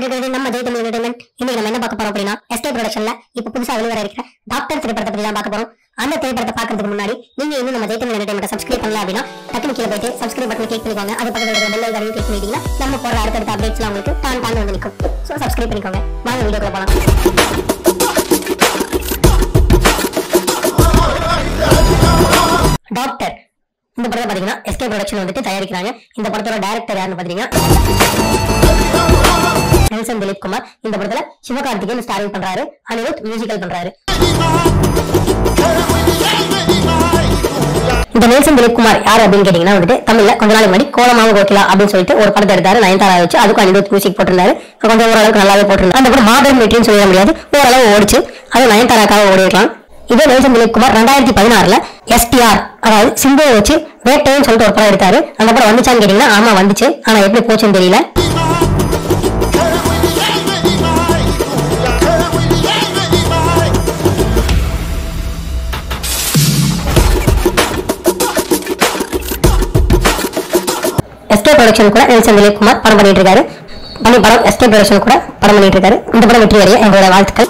இருக்கிறது நம்ம ஜெய் தமிழ் என்டர்டைன்மெண்ட் இன்னைக்கு நம்ம என்ன பார்க்க போறோம் அப்படின்னா எஸ்கே ப்ரொடக்ஷன்ல இப்ப புதுசா வெளிவர இருக்கிற டாக்டர் திரைப்படத்தை பத்தி தான் பார்க்க போறோம் அந்த திரைப்படத்தை பார்க்கறதுக்கு முன்னாடி நீங்க இன்னும் நம்ம ஜெய் தமிழ் என்டர்டைன்மெண்ட் சப்ஸ்கிரைப் பண்ணல அப்படின்னா டக்குனு கீழே போயிட்டு சப்ஸ்கிரைப் பட்டன் கிளிக் பண்ணிக்கோங்க அது பக்கத்துல இருக்கிற பெல் ஐக்கானையும் கிளிக் பண்ணிட்டீங்கன்னா நம்ம போற அடுத்தடுத்த அப்டேட்ஸ்லாம் உங்களுக்கு டான் டான் வந்து நிற்கும் ஸோ சப்ஸ்கிரைப் பண்ணிக்கோங்க வாங்க வீடியோக்குள்ள போலாம் டாக்டர் இந்த படத்தை பாத்தீங்கன்னா எஸ்கே ப்ரொடக்ஷன் வந்துட்டு தயாரிக்கிறாங்க இந்த படத்தோட டைரக்டர் யாருன்னு பாத்தீங்கன்னா நெல்சன் திலீப் குமார் இந்த படத்துல சிவகார்த்திகேயன் ஸ்டாரிங் பண்றாரு அனிருத் மியூசிக்கல் பண்றாரு இந்த நெல்சன் திலீப் குமார் யார் அப்படின்னு கேட்டீங்கன்னா வந்துட்டு தமிழ்ல கொஞ்ச நாள் முன்னாடி கோலமாவு கோகிலா அப்படின்னு சொல்லிட்டு ஒரு படத்தை எடுத்தாரு நயன்தாரா வச்சு அதுக்கும் அனிருத் மியூசிக் போட்டிருந்தாரு கொஞ்சம் ஓரளவுக்கு நல்லாவே போட்டிருந்தாரு அந்த படம் மாடர்ன் வெற்றின்னு சொல்லிட முடியாது ஓரளவு ஓடிச்சு அது நயன்தாராக்காக ஓடி இருக்கலாம் இதே நெல்சன் திலீப் குமார் ரெண்டாயிரத்தி பதினாறுல எஸ்டிஆர் அதாவது சிம்புவை வச்சு வேட்டைன்னு சொல்லிட்டு ஒரு படம் எடுத்தாரு அந்த படம் வந்துச்சான்னு கேட்டீங்கன்னா ஆமா வந்துச்சு ஆனா எப்படி போச்சுன்னு தெரியல எஸ்கே ப்ரொடக்ஷன் கூட நெல்சன் திலீப் குமார் படம் பண்ணிட்டு இருக்காரு பண்ணி படம் எஸ்கே ப்ரொடக்ஷன் கூட படம் பண்ணிட்டு இருக்காரு இந்த படம் வெற்றி அடைய எங்களோட வாழ்த்துக்கள்